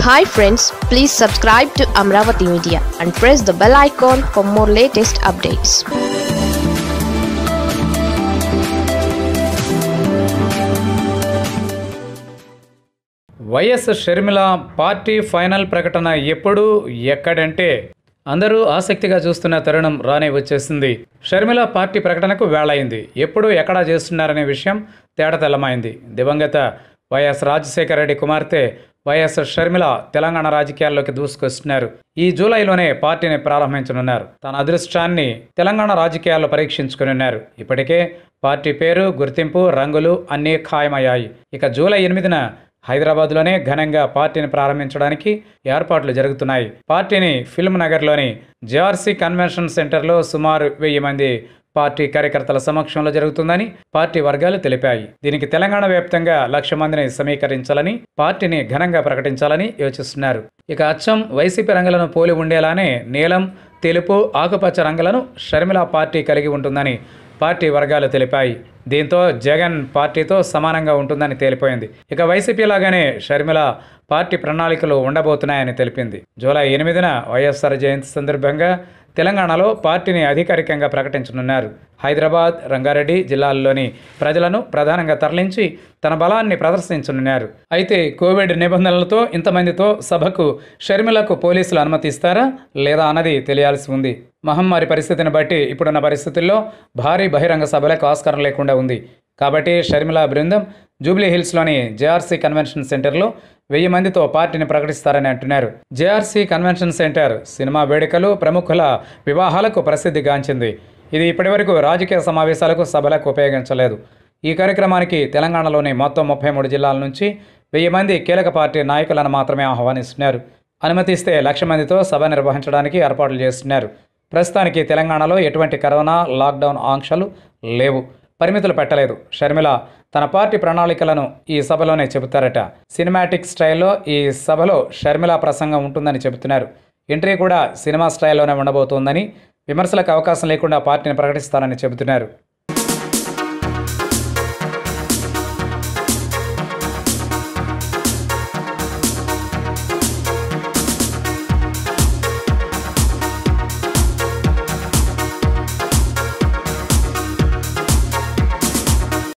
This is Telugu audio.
hi friends please subscribe to Amaravati media and press the bell icon for more latest updates YS Sharmila party final ప్రకటన ఎప్పుడు ఎక్కడంటే అందరూ ఆసక్తిగా చూస్తున్న తరుణం రానే వచ్చేసింది షర్మిల పార్టీ ప్రకటనకు వేళయింది ఎప్పుడు ఎక్కడా చేస్తున్నారనే విషయం తేటతెల్లమైంది దివంగత వైఎస్ రాజశేఖర రెడ్డి కుమార్తె వైఎస్ షర్మిల తెలంగాణ రాజకీయాల్లోకి దూసుకొస్తున్నారు ఈ జూలైలోనే పార్టీని ప్రారంభించనున్నారు తన అదృష్టాన్ని తెలంగాణ రాజకీయాల్లో పరీక్షించుకునున్నారు ఇప్పటికే పార్టీ పేరు గుర్తింపు రంగులు అన్నీ ఖాయమయ్యాయి ఇక జూలై ఎనిమిదిన హైదరాబాద్లోనే ఘనంగా పార్టీని ప్రారంభించడానికి ఏర్పాట్లు జరుగుతున్నాయి పార్టీని ఫిల్మ్ నగర్లోని జేఆర్సీ కన్వెన్షన్ సెంటర్లో సుమారు వెయ్యి మంది పార్టీ కార్యకర్తల సమక్షంలో జరుగుతుందని పార్టీ వర్గాలు తెలిపాయి దీనికి తెలంగాణ వ్యాప్తంగా లక్ష మందిని సమీకరించాలని పార్టీని ఘనంగా ప్రకటించాలని యోచిస్తున్నారు ఇక అచ్చం వైసీపీ రంగులను పోలి ఉండేలానే నీలం తెలుపు ఆకుపచ్చ రంగులను షర్మిల పార్టీ కలిగి ఉంటుందని పార్టీ వర్గాలు తెలిపాయి దీంతో జగన్ పార్టీతో సమానంగా ఉంటుందని తేలిపోయింది ఇక వైసీపీ లాగానే షర్మిల పార్టీ ప్రణాళికలు ఉండబోతున్నాయని తెలిపింది జూలై ఎనిమిదిన వైఎస్ఆర్ జయంతి సందర్భంగా తెలంగాణలో పార్టీని అధికారికంగా ప్రకటించనున్నారు హైదరాబాద్ రంగారెడ్డి జిల్లాల్లోని ప్రజలను ప్రధానంగా తరలించి తన బలాన్ని ప్రదర్శించనున్నారు అయితే కోవిడ్ నిబంధనలతో ఇంతమందితో సభకు షర్మిలకు పోలీసులు అనుమతిస్తారా లేదా అన్నది తెలియాల్సి ఉంది మహమ్మారి పరిస్థితిని బట్టి ఇప్పుడున్న పరిస్థితుల్లో భారీ బహిరంగ సభలకు ఆస్కారం లేకుండా ఉంది కాబట్టి షర్మిల బృందం జూబ్లీ హిల్స్లోని జేఆర్సీ కన్వెన్షన్ సెంటర్లో వెయ్యి మందితో పార్టీని ప్రకటిస్తారని అంటున్నారు జేఆర్సీ కన్వెన్షన్ సెంటర్ సినిమా వేడుకలు ప్రముఖుల వివాహాలకు ప్రసిద్ధిగాంచింది ఇది ఇప్పటివరకు రాజకీయ సమావేశాలకు సభలకు ఉపయోగించలేదు ఈ కార్యక్రమానికి తెలంగాణలోని మొత్తం ముప్పై మూడు జిల్లాల నుంచి వెయ్యి మంది కీలక పార్టీ నాయకులను మాత్రమే ఆహ్వానిస్తున్నారు అనుమతిస్తే లక్ష మందితో సభ నిర్వహించడానికి ఏర్పాట్లు చేస్తున్నారు ప్రస్తుతానికి తెలంగాణలో ఎటువంటి కరోనా లాక్డౌన్ ఆంక్షలు లేవు పరిమితులు పెట్టలేదు షర్మిల తన పార్టీ ప్రణాళికలను ఈ సభలోనే చెబుతారట సినిమాటిక్ స్టైల్లో ఈ సభలో షర్మిల ప్రసంగం ఉంటుందని చెబుతున్నారు ఎంట్రీ కూడా సినిమా స్టైల్లోనే ఉండబోతోందని విమర్శలకు అవకాశం లేకుండా పార్టీని ప్రకటిస్తారని చెబుతున్నారు